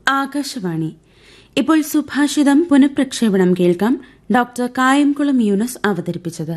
ആകാശവാണി ഇപ്പോൾ സുഭാഷിതം പുനഃപ്രക്ഷേപണം കേൾക്കാം ഡോക്ടർ കായംകുളം യൂനസ് അവതരിപ്പിച്ചത്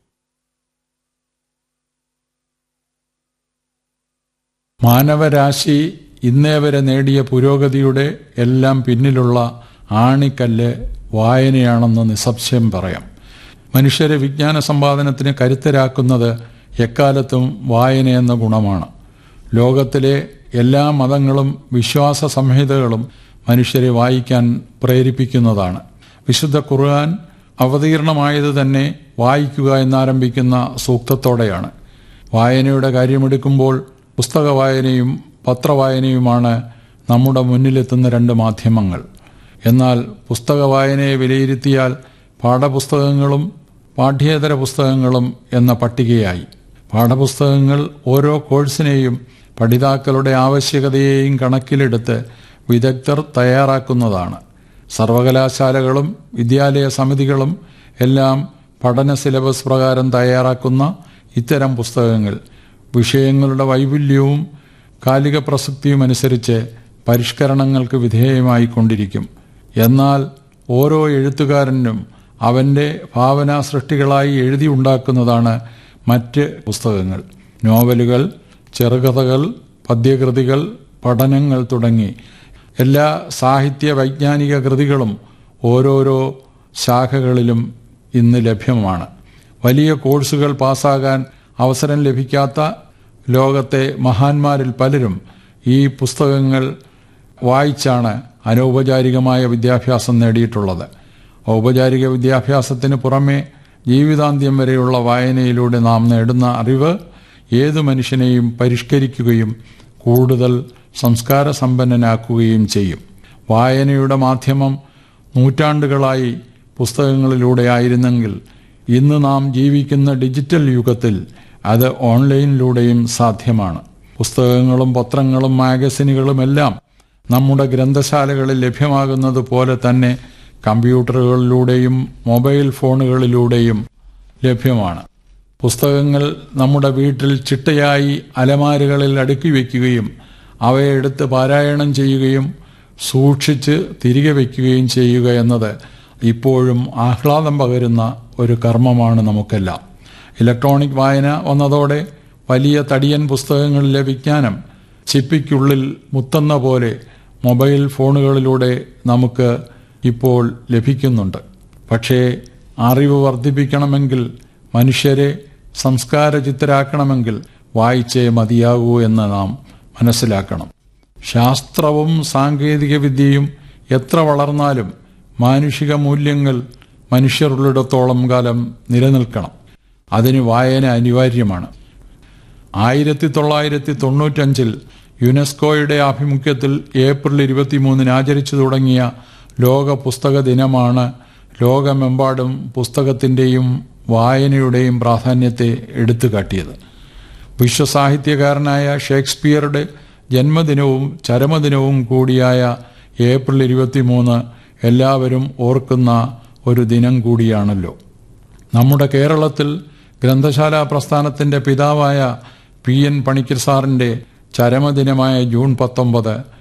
മാനവരാശി ഇന്നേ വരെ നേടിയ പുരോഗതിയുടെ എല്ലാം പിന്നിലുള്ള ആണിക്കല്ല് വായനയാണെന്ന് നിസ്സംശയം പറയാം മനുഷ്യരെ വിജ്ഞാന സമ്പാദനത്തിന് കരുത്തരാക്കുന്നത് എക്കാലത്തും വായനയെന്ന ഗുണമാണ് ലോകത്തിലെ എല്ലാ മതങ്ങളും വിശ്വാസ സംഹിതകളും മനുഷ്യരെ വായിക്കാൻ പ്രേരിപ്പിക്കുന്നതാണ് വിശുദ്ധ ഖുർആൻ അവതീർണമായത് തന്നെ വായിക്കുക എന്നാരംഭിക്കുന്ന സൂക്തത്തോടെയാണ് വായനയുടെ കാര്യമെടുക്കുമ്പോൾ പുസ്തക വായനയും പത്രവായനയുമാണ് നമ്മുടെ മുന്നിലെത്തുന്ന രണ്ട് മാധ്യമങ്ങൾ എന്നാൽ പുസ്തക വായനയെ വിലയിരുത്തിയാൽ പാഠപുസ്തകങ്ങളും പാഠ്യേതര പുസ്തകങ്ങളും എന്ന പട്ടികയായി പാഠപുസ്തകങ്ങൾ ഓരോ കോഴ്സിനെയും പഠിതാക്കളുടെ ആവശ്യകതയെയും കണക്കിലെടുത്ത് വിദഗ്ധർ തയ്യാറാക്കുന്നതാണ് സർവകലാശാലകളും വിദ്യാലയ സമിതികളും എല്ലാം പഠന സിലബസ് പ്രകാരം തയ്യാറാക്കുന്ന ഇത്തരം പുസ്തകങ്ങൾ വിഷയങ്ങളുടെ വൈപുല്യവും കാലിക പ്രസക്തിയും അനുസരിച്ച് പരിഷ്കരണങ്ങൾക്ക് വിധേയമായിക്കൊണ്ടിരിക്കും എന്നാൽ ഓരോ എഴുത്തുകാരനും അവന്റെ ഭാവനാ സൃഷ്ടികളായി എഴുതി ഉണ്ടാക്കുന്നതാണ് മറ്റ് പുസ്തകങ്ങൾ നോവലുകൾ ചെറുകഥകൾ പദ്യകൃതികൾ പഠനങ്ങൾ തുടങ്ങി എല്ലാ സാഹിത്യ വൈജ്ഞാനിക കൃതികളും ഓരോരോ ശാഖകളിലും ഇന്ന് ലഭ്യമാണ് വലിയ കോഴ്സുകൾ പാസ്സാകാൻ അവസരം ലഭിക്കാത്ത ലോകത്തെ മഹാന്മാരിൽ പലരും ഈ പുസ്തകങ്ങൾ വായിച്ചാണ് അനൗപചാരികമായ വിദ്യാഭ്യാസം നേടിയിട്ടുള്ളത് ഔപചാരിക വിദ്യാഭ്യാസത്തിന് പുറമെ ജീവിതാന്ത്യം വരെയുള്ള വായനയിലൂടെ നാം നേടുന്ന അറിവ് ഏതു മനുഷ്യനെയും പരിഷ്കരിക്കുകയും കൂടുതൽ സംസ്കാര സമ്പന്നനാക്കുകയും ചെയ്യും വായനയുടെ മാധ്യമം നൂറ്റാണ്ടുകളായി പുസ്തകങ്ങളിലൂടെ ആയിരുന്നെങ്കിൽ ഇന്ന് നാം ജീവിക്കുന്ന ഡിജിറ്റൽ യുഗത്തിൽ അത് ഓൺലൈനിലൂടെയും സാധ്യമാണ് പുസ്തകങ്ങളും പത്രങ്ങളും മാഗസിനുകളുമെല്ലാം നമ്മുടെ ഗ്രന്ഥശാലകളിൽ ലഭ്യമാകുന്നത് പോലെ തന്നെ കമ്പ്യൂട്ടറുകളിലൂടെയും മൊബൈൽ ഫോണുകളിലൂടെയും ലഭ്യമാണ് പുസ്തകങ്ങൾ നമ്മുടെ വീട്ടിൽ ചിട്ടയായി അലമാരുകളിൽ അടുക്കി വയ്ക്കുകയും അവയെ എടുത്ത് പാരായണം ചെയ്യുകയും സൂക്ഷിച്ച് തിരികെ വയ്ക്കുകയും ചെയ്യുക എന്നത് ഇപ്പോഴും ആഹ്ലാദം പകരുന്ന ഒരു കർമ്മമാണ് നമുക്കെല്ലാം ഇലക്ട്രോണിക് വായന വന്നതോടെ വലിയ തടിയൻ പുസ്തകങ്ങളിലെ വിജ്ഞാനം ചിപ്പിക്കുള്ളിൽ മുത്തുന്ന പോലെ മൊബൈൽ ഫോണുകളിലൂടെ നമുക്ക് ഇപ്പോൾ ലഭിക്കുന്നുണ്ട് പക്ഷേ അറിവ് വർദ്ധിപ്പിക്കണമെങ്കിൽ മനുഷ്യരെ സംസ്കാരചിത്തരാക്കണമെങ്കിൽ വായിച്ചേ മതിയാകൂ എന്ന് നാം മനസ്സിലാക്കണം ശാസ്ത്രവും സാങ്കേതിക വിദ്യയും എത്ര വളർന്നാലും മാനുഷിക മൂല്യങ്ങൾ മനുഷ്യരുള്ളിടത്തോളം കാലം നിലനിൽക്കണം അതിന് വായന അനിവാര്യമാണ് ആയിരത്തി തൊള്ളായിരത്തി തൊണ്ണൂറ്റഞ്ചിൽ യുനെസ്കോയുടെ ആഭിമുഖ്യത്തിൽ ഏപ്രിൽ ഇരുപത്തിമൂന്നിന് ആചരിച്ചു തുടങ്ങിയ ലോക പുസ്തക ദിനമാണ് ലോകമെമ്പാടും പുസ്തകത്തിൻ്റെയും വായനയുടെയും പ്രാധാന്യത്തെ എടുത്തുകാട്ടിയത് വിശ്വസാഹിത്യകാരനായ ഷേക്സ്പിയറുടെ ജന്മദിനവും ചരമദിനവും കൂടിയായ ഏപ്രിൽ ഇരുപത്തിമൂന്ന് എല്ലാവരും ഓർക്കുന്ന ഒരു ദിനം കൂടിയാണല്ലോ നമ്മുടെ കേരളത്തിൽ ഗ്രന്ഥശാല പ്രസ്ഥാനത്തിന്റെ പിതാവായ പി എൻ പണിക്കർ സാറിന്റെ ചരമദിനമായ ജൂൺ പത്തൊമ്പത്